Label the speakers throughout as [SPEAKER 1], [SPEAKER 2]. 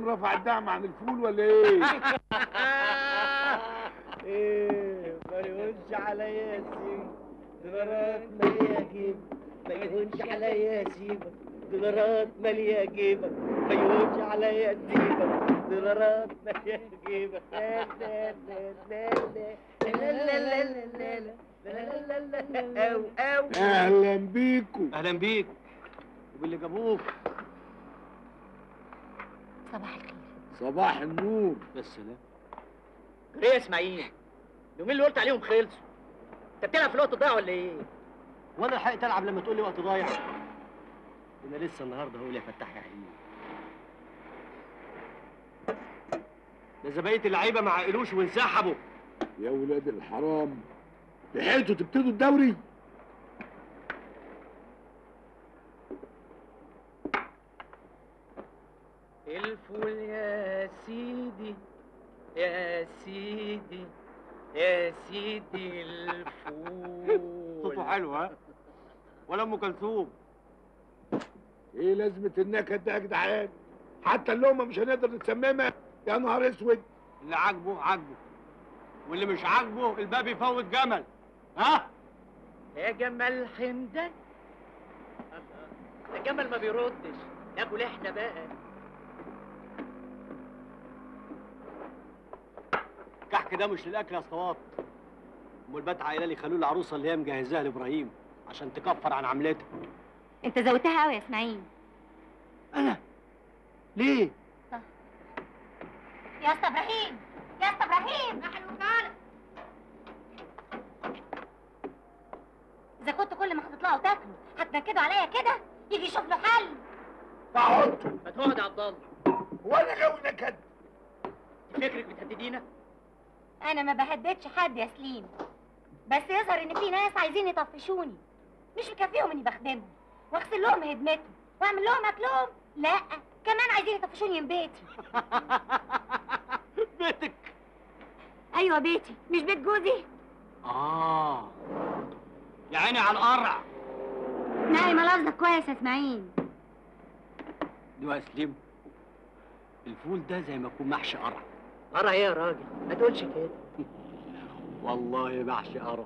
[SPEAKER 1] رفع الدعم عن الفول ولا ايه؟
[SPEAKER 2] ايه ما يهونش عليا يا سيدي دولارات مالية جيبك ما يهونش عليا يا سيبك دولارات مالية جيبك ما يهونش عليا سيبك دولارات مالية جيبك لا لا لا لا لا لا لا لا لا لا لا لا لا أو أو
[SPEAKER 1] اهلا بيكم
[SPEAKER 3] اهلا بيك وباللي جابوك
[SPEAKER 4] صباح الخير
[SPEAKER 1] صباح النور
[SPEAKER 3] يا سلام
[SPEAKER 2] ايه يا اسماعيل اليومين اللي قلت عليهم خلصوا انت بتلعب في الوقت الضايع ولا ايه؟
[SPEAKER 3] وانا لحقت العب لما تقول لي وقت ضايع انا لسه النهارده هقول يا فتاح يا عليم ده زباية اللعيبه ما عقلوش وانسحبوا
[SPEAKER 1] يا ولاد الحرام لحقتوا تبتدوا الدوري
[SPEAKER 2] الفول يا سيدي يا سيدي يا سيدي الفول
[SPEAKER 3] صوته حلو ها ولا ام كلثوم
[SPEAKER 1] ايه لازمة النكد ده يا جدعان؟ حتى اللقمة مش هنقدر نتسممها يا نهار اسود
[SPEAKER 3] اللي عاجبه عاجبه واللي مش عاجبه الباب يفوت جمل ها
[SPEAKER 2] يا جمال حمدان ده جمل ما بيردش ناكل احنا بقى
[SPEAKER 3] الكحك ده مش للاكل يا اسطوات ام البات عايله لي خلول العروسه اللي هي مجهزاها لابراهيم عشان تكفر عن عملتها
[SPEAKER 4] انت زودتها قوي يا اسماعيل
[SPEAKER 3] انا ليه
[SPEAKER 4] يا اسطى ابراهيم يا اسطى ابراهيم تعالى اذا كنت كل ما هتطلعوا تاكلوا هتنكدوا عليا كده يجي يشوف له حل
[SPEAKER 1] اقعدوا
[SPEAKER 2] ما تقعد يا عبد الله
[SPEAKER 1] هو انا غاوي نكد
[SPEAKER 2] فكرك بتهددينا
[SPEAKER 4] انا ما بهددش حد يا سليم بس يظهر ان في ناس عايزين يطفشوني مش مكفيهم اني بخدمهم واغسل لهم هدمتهم واعمل لهم اكلهم لا كمان عايزين يطفشوني من بيتي
[SPEAKER 3] بيتك
[SPEAKER 4] ايوه بيتي مش بيت جوزي
[SPEAKER 3] اه يا عيني على القرع
[SPEAKER 4] نايمه لفظك كويس يا اسماعيل
[SPEAKER 3] دي يا سليم الفول ده زي ما يكون محشي قرع
[SPEAKER 2] قرا ايه يا راجل ما تقولش كده
[SPEAKER 3] والله محشي قرع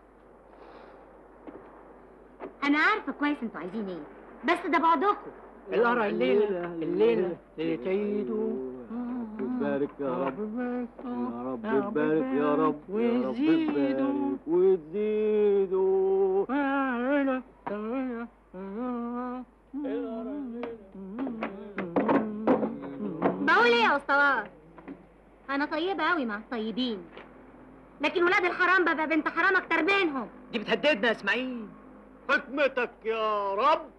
[SPEAKER 4] انا عارفه كويس انتوا عايزين ايه بس ده بعضكم
[SPEAKER 2] القرا الليله الليله اللي تعيدوا
[SPEAKER 3] بارك يا رب يا رب بارك يا رب يا رب
[SPEAKER 2] ويزيدوا.
[SPEAKER 3] بارك وتزيدوا
[SPEAKER 4] بقول ايه يا اسطوات انا طيبه قوي مع الطيبين لكن ولاد الحرام ببقى بنت حرام اكتر منهم
[SPEAKER 2] دي بتهددنا يا اسماعيل
[SPEAKER 3] حكمتك يا رب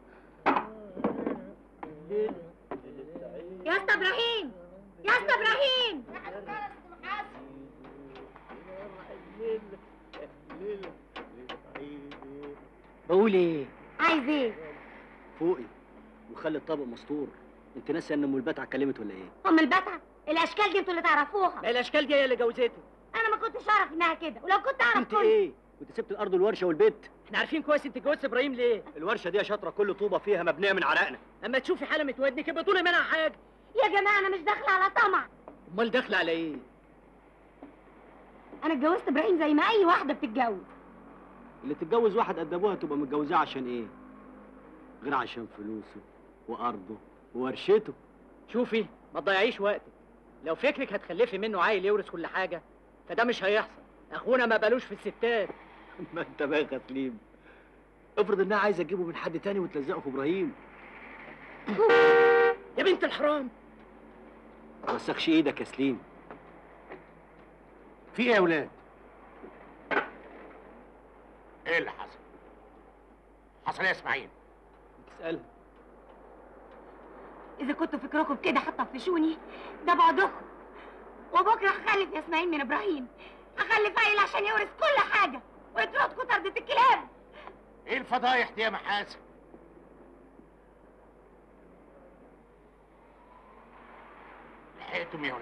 [SPEAKER 4] يا اسطى ابراهيم يا اسطى ابراهيم
[SPEAKER 2] بقول ايه
[SPEAKER 4] عايز ايه
[SPEAKER 3] فوقي وخلي الطبق مستور انت ناسيه ان ام البتعه اتكلمت ولا ايه
[SPEAKER 4] ام البتعه الاشكال دي انتوا اللي تعرفوها
[SPEAKER 2] ما الاشكال دي هي اللي جوزته
[SPEAKER 4] انا ما كنتش اعرف انها كده ولو كنت اعرف
[SPEAKER 3] انت
[SPEAKER 4] كنت
[SPEAKER 3] ايه كنت سبت الارض والورشه والبيت
[SPEAKER 2] احنا عارفين كويس انت اتجوزت ابراهيم ليه
[SPEAKER 3] الورشه دي يا شاطره كل طوبه فيها مبنيه من عرقنا
[SPEAKER 2] اما تشوفي حاله متودنك يبقى طولي منها حاجه
[SPEAKER 4] يا جماعه انا مش داخله على طمع
[SPEAKER 2] امال داخله على ايه
[SPEAKER 4] انا اتجوزت ابراهيم زي ما اي واحده بتتجوز
[SPEAKER 3] اللي تتجوز واحد قد ابوها تبقى متجوزاه عشان ايه غير عشان فلوسه وارضه وورشته
[SPEAKER 2] شوفي ما تضيعيش وقتك لو فكرك هتخلفي منه عيل يورث كل حاجه فده مش هيحصل اخونا ما بالوش في الستات
[SPEAKER 3] ما انت بقى يا سليم افرض انها عايزه تجيبه من حد تاني وتلزقه في ابراهيم
[SPEAKER 2] يا بنت الحرام
[SPEAKER 3] ما وسخش ايدك يا سليم
[SPEAKER 1] في ايه يا ولاد؟ ايه اللي حصل؟ حصل ايه يا اسماعيل؟
[SPEAKER 3] تسالها
[SPEAKER 4] اذا كنتوا فكركم كده هتطفشوني ده بعضكم وبكره هخلف يا اسماعيل من ابراهيم هخلف عيل عشان يورث كل حاجه ويطردكوا طردة الكلاب
[SPEAKER 1] ايه الفضايح دي يا محاسن؟ لحقتم يا